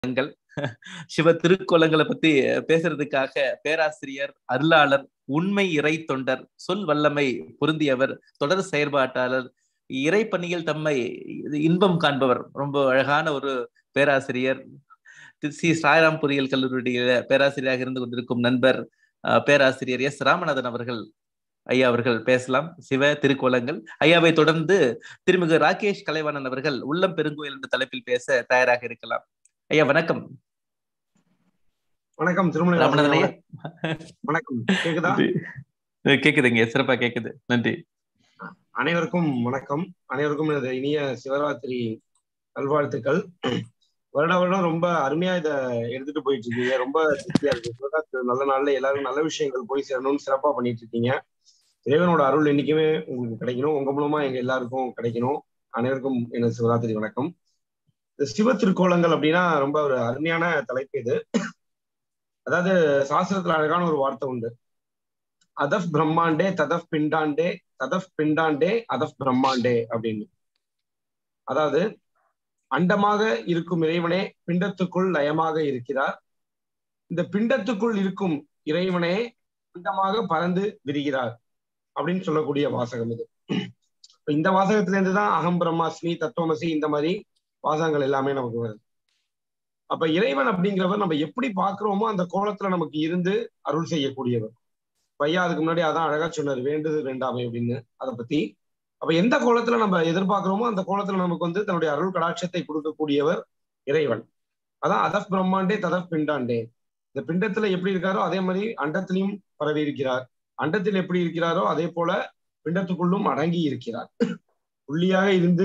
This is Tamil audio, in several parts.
திருக்கோலங்கள் சிவ திருக்கோலங்களை பத்தி பேசுறதுக்காக பேராசிரியர் அருளாளர் உண்மை இறை தொண்டர் சொல் வல்லமை பொருந்தியவர் தொடர் செயற்பாட்டாளர் இறைப்பணியில் தம்மை இன்பம் காண்பவர் ரொம்ப அழகான ஒரு பேராசிரியர் சி சாய்ராம் பொறியியல் கல்லூரியுடைய பேராசிரியராக இருந்து கொண்டிருக்கும் நண்பர் பேராசிரியர் எஸ் ராமநாதன் அவர்கள் ஐயா அவர்கள் பேசலாம் சிவ திருக்கோலங்கள் ஐயாவை தொடர்ந்து திருமிகு ராகேஷ் கலைவாணன் அவர்கள் உள்ளம் பெருங்கோயில் என்ற தலைப்பில் பேச தயாராக இருக்கலாம் ஐயா வணக்கம் வணக்கம் திருமலை ராமநாதன் ஐயா வணக்கம் கேக்குதா கேக்குதுங்க சிறப்பா கேக்குது நன்றி அனைவருக்கும் வணக்கம் அனைவருக்கும் எனது இனிய சிவராத்திரி நல்வாழ்த்துக்கள் வருட வருடம் ரொம்ப அருமையா இத எடுத்துட்டு போயிட்டு இருக்கீங்க ரொம்ப திருப்தியா இருக்கு சிவராத்திரி நல்ல நாள்ல எல்லாரும் நல்ல விஷயங்கள் போய் சேரணும்னு சிறப்பா பண்ணிட்டு இருக்கீங்க இறைவனோட அருள் என்னைக்குமே உங்களுக்கு கிடைக்கணும் உங்க மூலமா எங்க எல்லாருக்கும் கிடைக்கணும் அனைவருக்கும் எனது சிவராத்திரி வணக்கம் இந்த சிவ திருக்கோலங்கள் அப்படின்னா ரொம்ப ஒரு அருமையான தலைப்பு இது அதாவது சாஸ்திரத்துல அழகான ஒரு வார்த்தை உண்டு அதஃப் பிரம்மாண்டே ததஃப் பிண்டாண்டே ததஃப் பிண்டாண்டே அதஃப் பிரம்மாண்டே அப்படின்னு அதாவது அண்டமாக இருக்கும் இறைவனே பிண்டத்துக்குள் லயமாக இருக்கிறார் இந்த பிண்டத்துக்குள் இருக்கும் இறைவனே பிண்டமாக பறந்து விரிகிறார் அப்படின்னு சொல்லக்கூடிய வாசகம் இது இந்த வாசகத்துல இருந்து தான் அகம் பிரம்மாஸ்மி தத்துவமசி இந்த மாதிரி வாசகங்கள் எல்லாமே நமக்கு வருது அப்ப இறைவன் அப்படிங்கிறவர் நம்ம எப்படி பாக்குறோமோ அந்த கோலத்துல நமக்கு இருந்து அருள் செய்யக்கூடியவர் பையா அதுக்கு முன்னாடி அதான் அழகா சொன்னார் வேண்டுது வேண்டாமை அப்படின்னு அதை பத்தி அப்ப எந்த கோலத்துல நம்ம எதிர்பார்க்கிறோமோ அந்த கோலத்துல நமக்கு வந்து தன்னுடைய அருள் கடாட்சத்தை கொடுக்கக்கூடியவர் இறைவன் அதான் அதப் பிரம்மாண்டே ததப் பிண்டாண்டே இந்த பிண்டத்துல எப்படி இருக்காரோ அதே மாதிரி அண்டத்திலையும் பரவி இருக்கிறார் அண்டத்தில் எப்படி இருக்கிறாரோ அதே போல பிண்டத்துக்குள்ளும் அடங்கி இருக்கிறார் புள்ளியாக இருந்து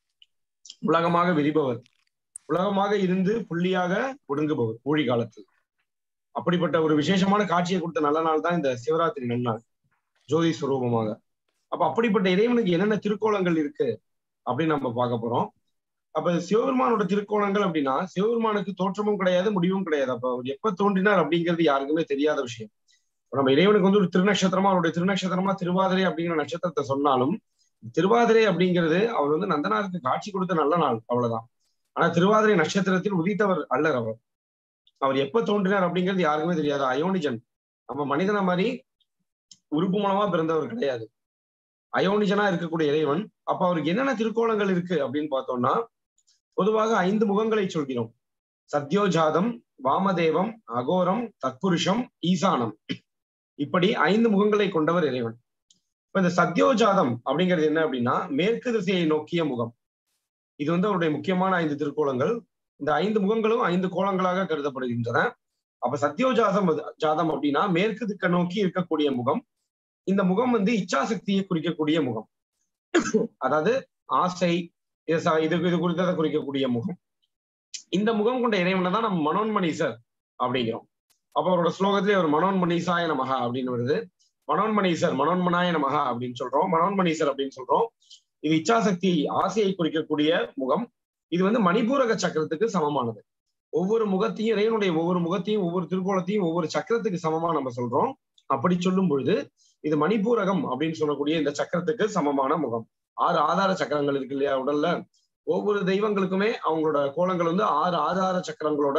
உலகமாக விரிபவர் உலகமாக இருந்து புள்ளியாக ஒடுங்குபவர் ஊழி காலத்தில் அப்படிப்பட்ட ஒரு விசேஷமான காட்சியை கொடுத்த நல்ல நாள் தான் இந்த சிவராத்திரி நன்னாள் ஜோதி சுரூபமாக அப்ப அப்படிப்பட்ட இறைவனுக்கு என்னென்ன திருக்கோலங்கள் இருக்கு அப்படின்னு நம்ம பார்க்க போறோம் அப்ப சிவபெருமானோட திருக்கோலங்கள் அப்படின்னா சிவபெருமானுக்கு தோற்றமும் கிடையாது முடிவும் கிடையாது அப்ப அவர் எப்ப தோன்றினார் அப்படிங்கிறது யாருக்குமே தெரியாத விஷயம் நம்ம இறைவனுக்கு வந்து ஒரு திருநட்சத்திரமா அவருடைய திருநட்சத்திரமா திருவாதிரை அப்படிங்கிற நட்சத்திரத்தை சொன்னாலும் திருவாதிரை அப்படிங்கிறது அவர் வந்து நந்தனாருக்கு காட்சி கொடுத்த நல்ல நாள் அவ்வளவுதான் ஆனா திருவாதிரை நட்சத்திரத்தில் உதித்தவர் அல்லர் அவர் அவர் எப்ப தோன்றினார் அப்படிங்கிறது யாருக்குமே தெரியாது அயோனிஜன் நம்ம மனிதனை மாதிரி உறுப்பு மூலமா பிறந்தவர் கிடையாது அயோனிஜனா இருக்கக்கூடிய இறைவன் அப்ப அவருக்கு என்னென்ன திருக்கோலங்கள் இருக்கு அப்படின்னு பார்த்தோம்னா பொதுவாக ஐந்து முகங்களை சொல்கிறோம் சத்யோஜாதம் வாமதேவம் அகோரம் தத்புருஷம் ஈசானம் இப்படி ஐந்து முகங்களை கொண்டவர் இறைவன் இப்ப இந்த சத்யோஜாதம் அப்படிங்கிறது என்ன அப்படின்னா மேற்கு திசையை நோக்கிய முகம் இது வந்து அவருடைய முக்கியமான ஐந்து திருக்கோலங்கள் இந்த ஐந்து முகங்களும் ஐந்து கோலங்களாக கருதப்படுகின்றன அப்ப சத்யோஜாதம் ஜாதம் அப்படின்னா மேற்கு திக்க நோக்கி இருக்கக்கூடிய முகம் இந்த முகம் வந்து இச்சாசக்தியை குறிக்கக்கூடிய முகம் அதாவது ஆசை இது இது குறித்ததை குறிக்கக்கூடிய முகம் இந்த முகம் கொண்ட இறைவனை தான் நம்ம மனோன்மணீசர் அப்படிங்கிறோம் அப்ப அவரோட ஸ்லோகத்திலே ஒரு மனோன்மணீசாய நமகா அப்படின்னு வருது மனோன்மணீசர் மனோன்மனாய நமகா அப்படின்னு சொல்றோம் மனோன்மணீசர் அப்படின்னு சொல்றோம் இது இச்சாசக்தி ஆசையை குறிக்கக்கூடிய முகம் இது வந்து மணிபூரக சக்கரத்துக்கு சமமானது ஒவ்வொரு முகத்தையும் இறைவனுடைய ஒவ்வொரு முகத்தையும் ஒவ்வொரு திருக்கோலத்தையும் ஒவ்வொரு சக்கரத்துக்கு சமமா நம்ம சொல்றோம் அப்படி சொல்லும் பொழுது இது மணிபூரகம் அப்படின்னு சொல்லக்கூடிய இந்த சக்கரத்துக்கு சமமான முகம் ஆறு ஆதார சக்கரங்கள் இருக்கு இல்லையா உடல்ல ஒவ்வொரு தெய்வங்களுக்குமே அவங்களோட கோலங்கள் வந்து ஆறு ஆதார சக்கரங்களோட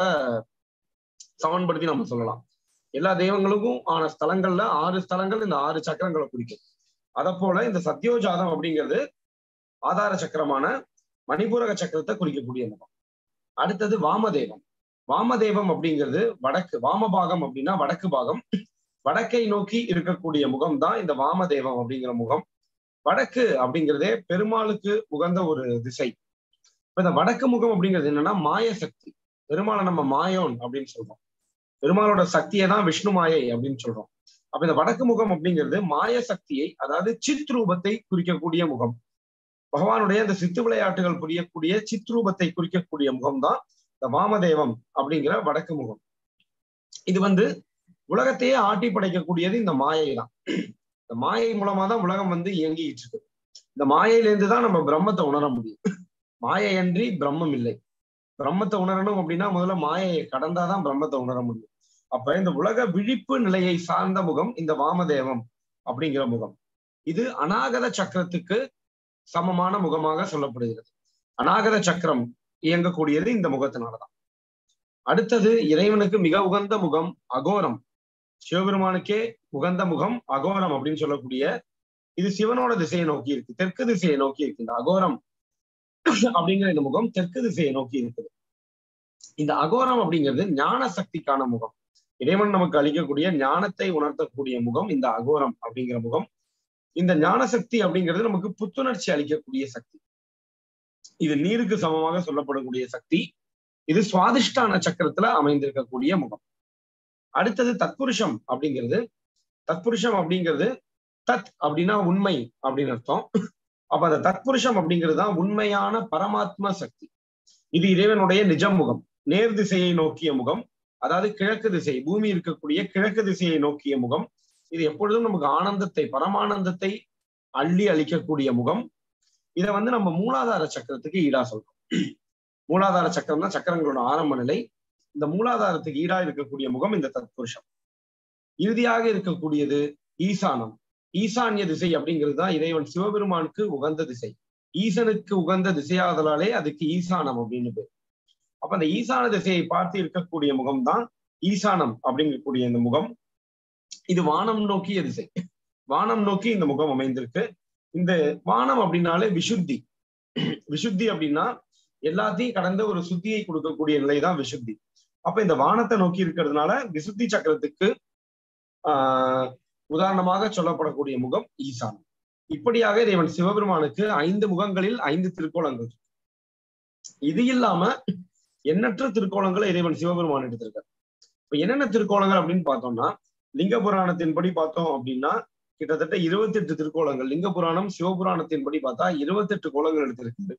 சமன்படுத்தி நம்ம சொல்லலாம் எல்லா தெய்வங்களுக்கும் ஆன ஸ்தலங்கள்ல ஆறு ஸ்தலங்கள் இந்த ஆறு சக்கரங்களை குறிக்கும் அத போல இந்த சத்யோஜாதம் அப்படிங்கிறது ஆதார சக்கரமான மணிபூரக சக்கரத்தை குறிக்கக்கூடிய முகம் அடுத்தது வாமதேவம் வாமதேவம் அப்படிங்கிறது வடக்கு வாமபாகம் அப்படின்னா வடக்கு பாகம் வடக்கை நோக்கி இருக்கக்கூடிய முகம் தான் இந்த வாமதேவம் அப்படிங்கிற முகம் வடக்கு அப்படிங்கிறதே பெருமாளுக்கு உகந்த ஒரு திசை இப்ப இந்த வடக்கு முகம் அப்படிங்கிறது என்னன்னா மாய சக்தி பெருமாளை நம்ம மாயோன் அப்படின்னு சொல்றோம் பெருமாளோட சக்தியை தான் விஷ்ணு மாயை அப்படின்னு சொல்றோம் அப்ப இந்த வடக்கு முகம் அப்படிங்கிறது மாய சக்தியை அதாவது சித் ரூபத்தை குறிக்கக்கூடிய முகம் பகவானுடைய இந்த சித்து விளையாட்டுகள் புரியக்கூடிய சித் ரூபத்தை குறிக்கக்கூடிய முகம் தான் இந்த வாமதேவம் அப்படிங்கிற வடக்கு முகம் இது வந்து உலகத்தையே ஆட்டி படைக்கக்கூடியது இந்த மாயை தான் இந்த மாயை மூலமா தான் உலகம் வந்து இயங்கிட்டு இருக்கு இந்த மாயையிலேருந்து தான் நம்ம பிரம்மத்தை உணர முடியும் மாயையன்றி பிரம்மம் இல்லை பிரம்மத்தை உணரணும் அப்படின்னா முதல்ல மாயையை கடந்தாதான் பிரம்மத்தை உணர முடியும் அப்ப இந்த உலக விழிப்பு நிலையை சார்ந்த முகம் இந்த வாமதேவம் அப்படிங்கிற முகம் இது அநாகத சக்கரத்துக்கு சமமான முகமாக சொல்லப்படுகிறது அநாகத சக்கரம் இயங்கக்கூடியது இந்த முகத்தினாலதான் அடுத்தது இறைவனுக்கு மிக உகந்த முகம் அகோரம் சிவபெருமானுக்கே உகந்த முகம் அகோரம் அப்படின்னு சொல்லக்கூடிய இது சிவனோட திசையை நோக்கி இருக்கு தெற்கு திசையை நோக்கி இருக்கு இந்த அகோரம் அப்படிங்கிற இந்த முகம் தெற்கு திசையை நோக்கி இருக்குது இந்த அகோரம் அப்படிங்கிறது ஞான சக்திக்கான முகம் இறைவன் நமக்கு அளிக்கக்கூடிய ஞானத்தை உணர்த்தக்கூடிய முகம் இந்த அகோரம் அப்படிங்கிற முகம் இந்த ஞான சக்தி அப்படிங்கிறது நமக்கு புத்துணர்ச்சி அளிக்கக்கூடிய சக்தி இது நீருக்கு சமமாக சொல்லப்படக்கூடிய சக்தி இது சுவாதிஷ்டான சக்கரத்துல அமைந்திருக்கக்கூடிய முகம் அடுத்தது தத்புருஷம் அப்படிங்கிறது தத்புருஷம் அப்படிங்கிறது தத் அப்படின்னா உண்மை அப்படின்னு அர்த்தம் அப்ப அந்த தத்புருஷம் அப்படிங்கிறது தான் உண்மையான பரமாத்ம சக்தி இது இறைவனுடைய நிஜ முகம் நேர் திசையை நோக்கிய முகம் அதாவது கிழக்கு திசை பூமி இருக்கக்கூடிய கிழக்கு திசையை நோக்கிய முகம் இது எப்பொழுதும் நமக்கு ஆனந்தத்தை பரமானந்தத்தை அள்ளி அளிக்கக்கூடிய முகம் இதை வந்து நம்ம மூலாதார சக்கரத்துக்கு ஈடா சொல்றோம் மூலாதார சக்கரம் தான் சக்கரங்களோட ஆரம்ப நிலை இந்த மூலாதாரத்துக்கு ஈடா இருக்கக்கூடிய முகம் இந்த தத்புருஷம் இறுதியாக இருக்கக்கூடியது ஈசானம் ஈசான்ய திசை அப்படிங்கிறது தான் இறைவன் சிவபெருமானுக்கு உகந்த திசை ஈசனுக்கு உகந்த திசையாதலாலே அதுக்கு ஈசானம் அப்படின்னு பேர் அப்ப அந்த ஈசான திசையை பார்த்து இருக்கக்கூடிய முகம் தான் ஈசானம் அப்படிங்கக்கூடிய இந்த முகம் இது வானம் நோக்கிய திசை வானம் நோக்கி இந்த முகம் அமைந்திருக்கு இந்த வானம் அப்படின்னாலே விசுத்தி விசுத்தி அப்படின்னா எல்லாத்தையும் கடந்த ஒரு சுத்தியை கொடுக்கக்கூடிய நிலை தான் விசுத்தி அப்ப இந்த வானத்தை நோக்கி இருக்கிறதுனால விசுத்தி சக்கரத்துக்கு ஆஹ் உதாரணமாக சொல்லப்படக்கூடிய முகம் ஈசானம் இப்படியாக இறைவன் சிவபெருமானுக்கு ஐந்து முகங்களில் ஐந்து திருக்கோலங்கள் இது இல்லாம எண்ணற்ற திருக்கோலங்களை இறைவன் சிவபெருமான் எடுத்திருக்கார் இப்ப என்னென்ன திருக்கோலங்கள் அப்படின்னு பார்த்தோம்னா லிங்க புராணத்தின்படி பார்த்தோம் அப்படின்னா கிட்டத்தட்ட இருபத்தி எட்டு திருக்கோலங்கள் லிங்க புராணம் சிவபுராணத்தின்படி பார்த்தா இருபத்தெட்டு கோலங்கள் எடுத்திருக்கு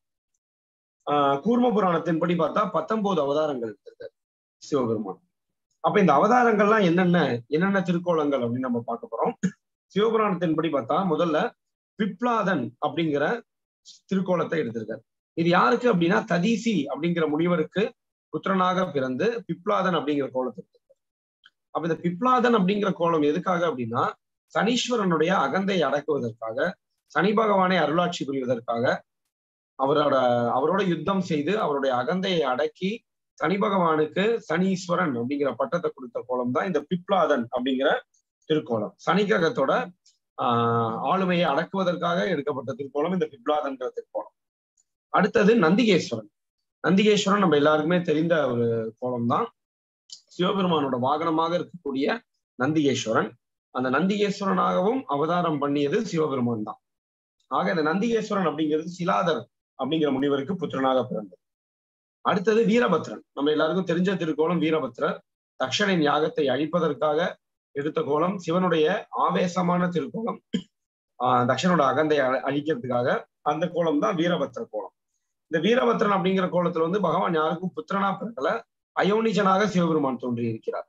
ஆஹ் கூர்ம புராணத்தின்படி பார்த்தா பத்தொன்பது அவதாரங்கள் எடுத்திருக்காரு சிவபெருமான் அப்ப இந்த அவதாரங்கள்லாம் என்னென்ன என்னென்ன திருக்கோலங்கள் அப்படின்னு நம்ம பார்க்க போறோம் சிவபுராணத்தின்படி பார்த்தா முதல்ல பிப்லாதன் அப்படிங்கிற திருக்கோலத்தை எடுத்திருக்காரு இது யாருக்கு அப்படின்னா ததீசி அப்படிங்கிற முனிவருக்கு புத்திரனாக பிறந்து பிப்லாதன் அப்படிங்கிற கோலத்தை எடுத்திருக்காரு அப்ப இந்த பிப்லாதன் அப்படிங்கிற கோலம் எதுக்காக அப்படின்னா சனீஸ்வரனுடைய அகந்தை அடக்குவதற்காக சனி பகவானை அருளாட்சி புரிவதற்காக அவரோட அவரோட யுத்தம் செய்து அவருடைய அகந்தையை அடக்கி சனி பகவானுக்கு சனீஸ்வரன் அப்படிங்கிற பட்டத்தை கொடுத்த கோலம் தான் இந்த பிப்லாதன் அப்படிங்கிற திருக்கோலம் சனி கிரகத்தோட ஆஹ் ஆளுமையை அடக்குவதற்காக எடுக்கப்பட்ட திருக்கோலம் இந்த பிப்லாதன்கிற திருக்கோலம் அடுத்தது நந்திகேஸ்வரன் நந்திகேஸ்வரன் நம்ம எல்லாருக்குமே தெரிந்த ஒரு கோலம் தான் சிவபெருமானோட வாகனமாக இருக்கக்கூடிய நந்திகேஸ்வரன் அந்த நந்திகேஸ்வரனாகவும் அவதாரம் பண்ணியது சிவபெருமான் தான் ஆக இந்த நந்திகேஸ்வரன் அப்படிங்கிறது சிலாதர் அப்படிங்கிற முனிவருக்கு புத்திரனாக பிறந்தது அடுத்தது வீரபத்ரன் நம்ம எல்லாருக்கும் தெரிஞ்ச திருக்கோலம் வீரபத்ரர் தக்ஷனின் யாகத்தை அழிப்பதற்காக எடுத்த கோலம் சிவனுடைய ஆவேசமான திருக்கோலம் ஆஹ் தக்ஷனோட அகந்தை அழிக்கிறதுக்காக அந்த கோலம் தான் வீரபத்ர கோலம் இந்த வீரபத்ரன் அப்படிங்கிற கோலத்துல வந்து பகவான் யாருக்கும் புத்திரனா பிறக்கல அயோனிஜனாக சிவபெருமான் தோன்றி இருக்கிறார்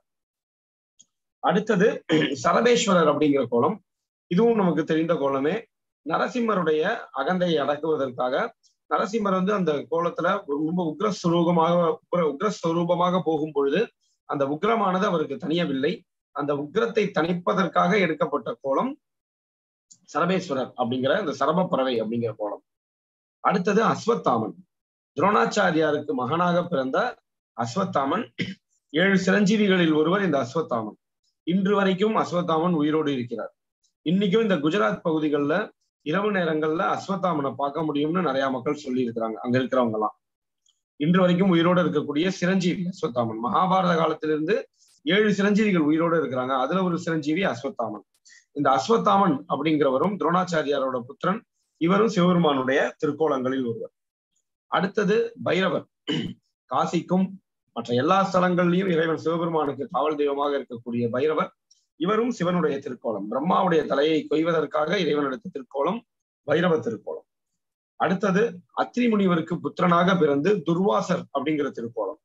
அடுத்தது சரபேஸ்வரர் அப்படிங்கிற கோலம் இதுவும் நமக்கு தெரிந்த கோலமே நரசிம்மருடைய அகந்தையை அடக்குவதற்காக நரசிம்மர் வந்து அந்த கோலத்துல ரொம்ப உக்ரஸ்வரூபமாக உக்ர உக்ரஸ்வரூபமாக போகும் பொழுது அந்த உக்ரமானது அவருக்கு தனியவில்லை அந்த உக்ரத்தை தணிப்பதற்காக எடுக்கப்பட்ட கோலம் சரபேஸ்வரர் அப்படிங்கிற இந்த சரப பறவை அப்படிங்கிற கோலம் அடுத்தது அஸ்வத்தாமன் துரோணாச்சாரியாருக்கு மகனாக பிறந்த அஸ்வத்தாமன் ஏழு சிரஞ்சீவிகளில் ஒருவர் இந்த அஸ்வத்தாமன் இன்று வரைக்கும் அஸ்வத்தாமன் உயிரோடு இருக்கிறார் இன்னைக்கும் இந்த குஜராத் பகுதிகளில் இரவு நேரங்கள்ல அஸ்வத்தாமனை பார்க்க முடியும்னு நிறைய மக்கள் சொல்லி இருக்கிறாங்க அங்க இருக்கிறவங்க எல்லாம் இன்று வரைக்கும் உயிரோடு இருக்கக்கூடிய சிரஞ்சீவி அஸ்வத்தாமன் மகாபாரத காலத்திலிருந்து ஏழு சிரஞ்சீவிகள் உயிரோடு இருக்கிறாங்க அதுல ஒரு சிரஞ்சீவி அஸ்வத்தாமன் இந்த அஸ்வத்தாமன் அப்படிங்கிறவரும் துரோணாச்சாரியாரோட புத்திரன் இவரும் சிவபெருமானுடைய திருக்கோலங்களில் ஒருவர் அடுத்தது பைரவர் காசிக்கும் மற்ற எல்லா ஸ்தலங்கள்லயும் இறைவன் சிவபெருமானுக்கு காவல் தெய்வமாக இருக்கக்கூடிய பைரவர் இவரும் சிவனுடைய திருக்கோலம் பிரம்மாவுடைய தலையை கொய்வதற்காக இறைவன் எடுத்த திருக்கோலம் பைரவ திருக்கோலம் அடுத்தது அத்ரி முனிவருக்கு புத்திரனாக பிறந்து துர்வாசர் அப்படிங்கிற திருக்கோலம்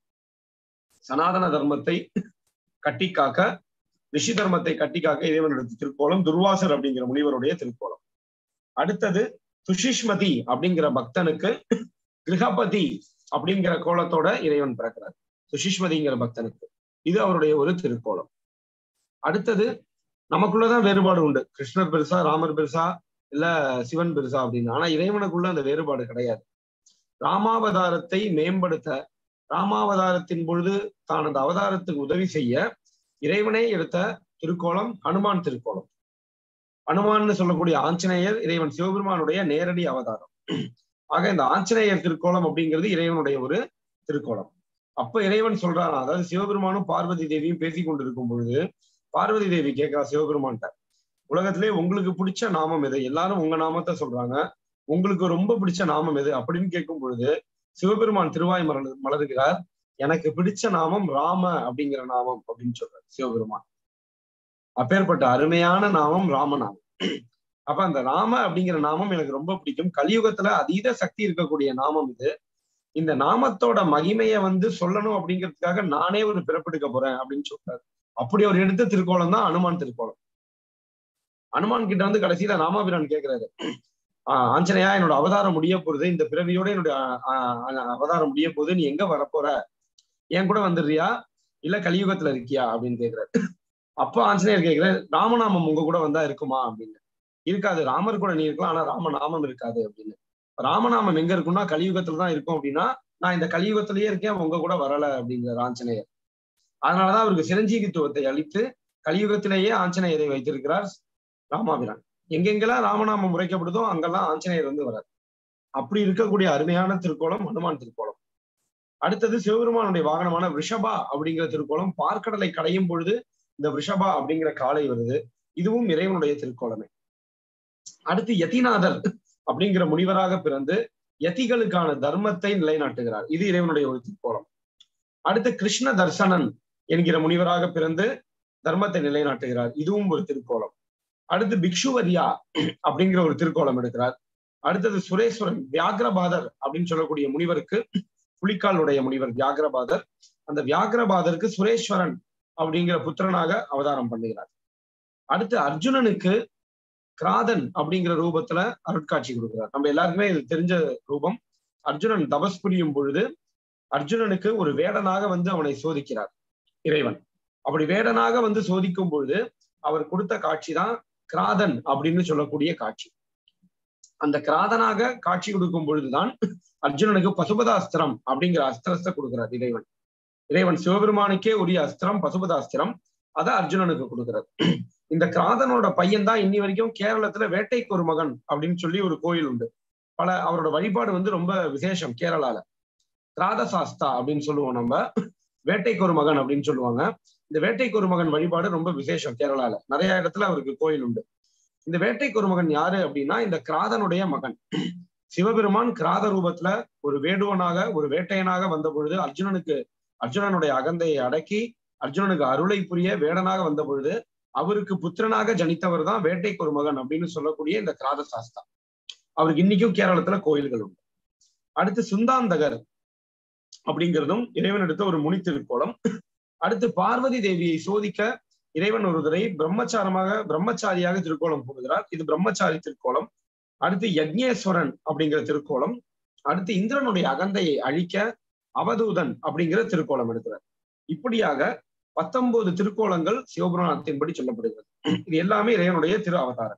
சனாதன தர்மத்தை கட்டி காக்க ரிஷி தர்மத்தை கட்டி காக்க இறைவன் எடுத்த திருக்கோலம் துர்வாசர் அப்படிங்கிற முனிவருடைய திருக்கோலம் அடுத்தது துஷிஷ்மதி அப்படிங்கிற பக்தனுக்கு கிரகபதி அப்படிங்கிற கோலத்தோட இறைவன் பிறக்கிறார் சுஷிஷ்மதிங்கிற பக்தனுக்கு இது அவருடைய ஒரு திருக்கோலம் அடுத்தது நமக்குள்ளதான் வேறுபாடு உண்டு கிருஷ்ணர் பெருசா ராமர் பெருசா இல்ல சிவன் பெருசா அப்படின்னு ஆனா இறைவனுக்குள்ள அந்த வேறுபாடு கிடையாது ராமாவதாரத்தை மேம்படுத்த ராமாவதாரத்தின் பொழுது தான் அந்த அவதாரத்துக்கு உதவி செய்ய இறைவனே எடுத்த திருக்கோலம் ஹனுமான் திருக்கோலம் ஹனுமான்னு சொல்லக்கூடிய ஆஞ்சநேயர் இறைவன் சிவபெருமானுடைய நேரடி அவதாரம் ஆக இந்த ஆஞ்சநேயர் திருக்கோலம் அப்படிங்கிறது இறைவனுடைய ஒரு திருக்கோலம் அப்ப இறைவன் சொல்றான் அதாவது சிவபெருமானும் பார்வதி தேவியும் பேசி கொண்டிருக்கும் பொழுது பார்வதி தேவி கேட்கிறா சிவபெருமான்ட்ட உலகத்திலே உங்களுக்கு பிடிச்ச நாமம் எது எல்லாரும் உங்க நாமத்தை சொல்றாங்க உங்களுக்கு ரொம்ப பிடிச்ச நாமம் எது அப்படின்னு கேட்கும் பொழுது சிவபெருமான் திருவாய் மலர் மலர்கிறார் எனக்கு பிடிச்ச நாமம் ராம அப்படிங்கிற நாமம் அப்படின்னு சொல்றார் சிவபெருமான் அப்பேற்பட்ட அருமையான நாமம் ராமநாமம் அப்ப அந்த ராம அப்படிங்கிற நாமம் எனக்கு ரொம்ப பிடிக்கும் கலியுகத்துல அதீத சக்தி இருக்கக்கூடிய நாமம் இது இந்த நாமத்தோட மகிமைய வந்து சொல்லணும் அப்படிங்கிறதுக்காக நானே ஒரு பிறப்பெடுக்க போறேன் அப்படின்னு சொல்றாரு அப்படி ஒரு எடுத்த திருக்கோலம் தான் அனுமான் திருக்கோலம் அனுமான் கிட்ட வந்து கடைசியில ராமாபிரான் கேட்கிறாரு ஆஹ் ஆஞ்சனையா என்னோட அவதாரம் முடிய போகுது இந்த பிறவியோட என்னுடைய அவதாரம் முடிய போகுது நீ எங்க வரப்போற என் கூட வந்துடுறியா இல்ல கலியுகத்துல இருக்கியா அப்படின்னு கேக்குறாரு அப்போ ஆஞ்சநேயர் கேட்கிறாரு ராமநாமம் உங்க கூட வந்தா இருக்குமா அப்படின்னு இருக்காது ராமர் கூட நீ இருக்கலாம் ஆனா ராமநாமம் இருக்காது அப்படின்னு ராமநாமம் எங்க இருக்கும்னா கலியுகத்துல தான் இருக்கும் அப்படின்னா நான் இந்த கலியுகத்திலேயே இருக்கேன் உங்க கூட வரல அப்படிங்கிற ஆஞ்சநேயர் அதனாலதான் அவருக்கு சிரஞ்சீவித்துவத்தை அளித்து கலியுகத்திலேயே ஆஞ்சநேயரை வைத்திருக்கிறார் ராமாபிரான் எங்கெங்கெல்லாம் ராமநாமம் உரைக்கப்படுதோ அங்கெல்லாம் ஆஞ்சநேயர் வந்து வரார் அப்படி இருக்கக்கூடிய அருமையான திருக்கோலம் ஹனுமான் திருக்கோலம் அடுத்தது சிவபெருமானுடைய வாகனமான ரிஷபா அப்படிங்கிற திருக்கோலம் பார்க்கடலை கடையும் பொழுது இந்த ரிஷபா அப்படிங்கிற காலை வருது இதுவும் இறைவனுடைய திருக்கோலமே அடுத்து யதிநாதர் அப்படிங்கிற முனிவராக பிறந்து யதிகளுக்கான தர்மத்தை நிலைநாட்டுகிறார் இது இறைவனுடைய ஒரு திருக்கோலம் அடுத்து கிருஷ்ண தர்சனன் என்கிற முனிவராக பிறந்து தர்மத்தை நிலைநாட்டுகிறார் இதுவும் ஒரு திருக்கோலம் அடுத்து பிக்ஷுவரியா அப்படிங்கிற ஒரு திருக்கோலம் எடுக்கிறார் அடுத்தது சுரேஸ்வரன் வியாகிரபாதர் அப்படின்னு சொல்லக்கூடிய முனிவருக்கு புலிக்காலுடைய முனிவர் வியாகிரபாதர் அந்த வியாகிரபாதருக்கு சுரேஸ்வரன் அப்படிங்கிற புத்திரனாக அவதாரம் பண்ணுகிறார் அடுத்து அர்ஜுனனுக்கு கிராதன் அப்படிங்கிற ரூபத்துல அருட்காட்சி கொடுக்கிறார் நம்ம எல்லாருக்குமே இது தெரிஞ்ச ரூபம் அர்ஜுனன் தபஸ் புரியும் பொழுது அர்ஜுனனுக்கு ஒரு வேடனாக வந்து அவனை சோதிக்கிறார் இறைவன் அப்படி வேடனாக வந்து சோதிக்கும் பொழுது அவர் கொடுத்த காட்சி தான் கிராதன் அப்படின்னு சொல்லக்கூடிய காட்சி அந்த கிராதனாக காட்சி கொடுக்கும் பொழுதுதான் அர்ஜுனனுக்கு பசுபதாஸ்திரம் அப்படிங்கிற அஸ்திரத்தை கொடுக்கிறார் இறைவன் இறைவன் சிவபெருமானுக்கே உரிய அஸ்திரம் பசுபதாஸ்திரம் அதை அர்ஜுனனுக்கு கொடுக்கிறார் இந்த கிராதனோட பையன் தான் இன்னி வரைக்கும் கேரளத்துல வேட்டைக்கு ஒரு மகன் அப்படின்னு சொல்லி ஒரு கோயில் உண்டு பல அவரோட வழிபாடு வந்து ரொம்ப விசேஷம் கேரளால கிராதசாஸ்தா அப்படின்னு சொல்லுவோம் நம்ம வேட்டைக்கு ஒரு மகன் அப்படின்னு சொல்லுவாங்க இந்த வேட்டைக்கு ஒரு மகன் வழிபாடு ரொம்ப விசேஷம் கேரளால நிறைய இடத்துல அவருக்கு கோயில் உண்டு இந்த வேட்டைக்கு ஒரு மகன் யாரு அப்படின்னா இந்த கிராதனுடைய மகன் சிவபெருமான் கிராத ரூபத்துல ஒரு வேடுவனாக ஒரு வேட்டையனாக வந்த பொழுது அர்ஜுனனுக்கு அர்ஜுனனுடைய அகந்தையை அடக்கி அர்ஜுனனுக்கு அருளை புரிய வேடனாக வந்த பொழுது அவருக்கு புத்திரனாக ஜனித்தவர் தான் வேட்டைக்கு ஒரு மகன் அப்படின்னு சொல்லக்கூடிய இந்த கிராத சாஸ்தா அவருக்கு இன்னைக்கும் கேரளத்துல கோயில்கள் உண்டு அடுத்து சுந்தாந்தகர் அப்படிங்கிறதும் இறைவன் எடுத்த ஒரு முனி திருக்கோலம் அடுத்து பார்வதி தேவியை சோதிக்க இறைவன் ஒரு தடவை பிரம்மச்சாரமாக பிரம்மச்சாரியாக திருக்கோலம் போடுகிறார் இது பிரம்மச்சாரி திருக்கோலம் அடுத்து யக்ஞேஸ்வரன் அப்படிங்கிற திருக்கோலம் அடுத்து இந்திரனுடைய அகந்தையை அழிக்க அவதூதன் அப்படிங்கிற திருக்கோலம் எடுக்கிறார் இப்படியாக பத்தொன்பது திருக்கோலங்கள் சிவபுராணத்தின்படி சொல்லப்படுகிறது இது எல்லாமே இறைவனுடைய திரு அவதாரம்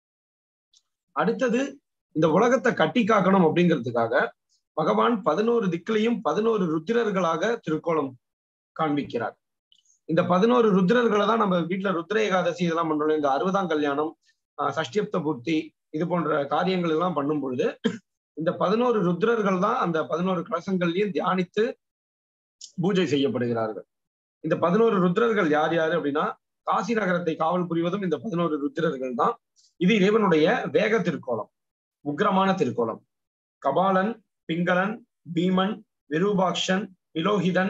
அடுத்தது இந்த உலகத்தை கட்டி காக்கணும் அப்படிங்கிறதுக்காக பகவான் பதினோரு திக்கிலையும் பதினோரு ருத்திரர்களாக திருக்கோலம் காண்பிக்கிறார் இந்த பதினோரு ருத்ரர்களை தான் நம்ம வீட்டுல ருத்ர ஏகாதசி இதெல்லாம் பண்றோம் இந்த அறுபதாம் கல்யாணம் சஷ்டியப்த பூர்த்தி இது போன்ற காரியங்கள் எல்லாம் பண்ணும் பொழுது இந்த பதினோரு ருத்ரர்கள் தான் அந்த பதினோரு கலசங்கள்லயும் தியானித்து பூஜை செய்யப்படுகிறார்கள் இந்த பதினோரு ருத்ரர்கள் யார் யாரு அப்படின்னா காசி நகரத்தை காவல் புரிவதும் இந்த பதினோரு ருத்ரர்கள் தான் இது இறைவனுடைய வேக திருக்கோலம் உக்ரமான திருக்கோலம் கபாலன் பிங்களன் பீமன் விரூபாக்ஷன் விலோகிதன்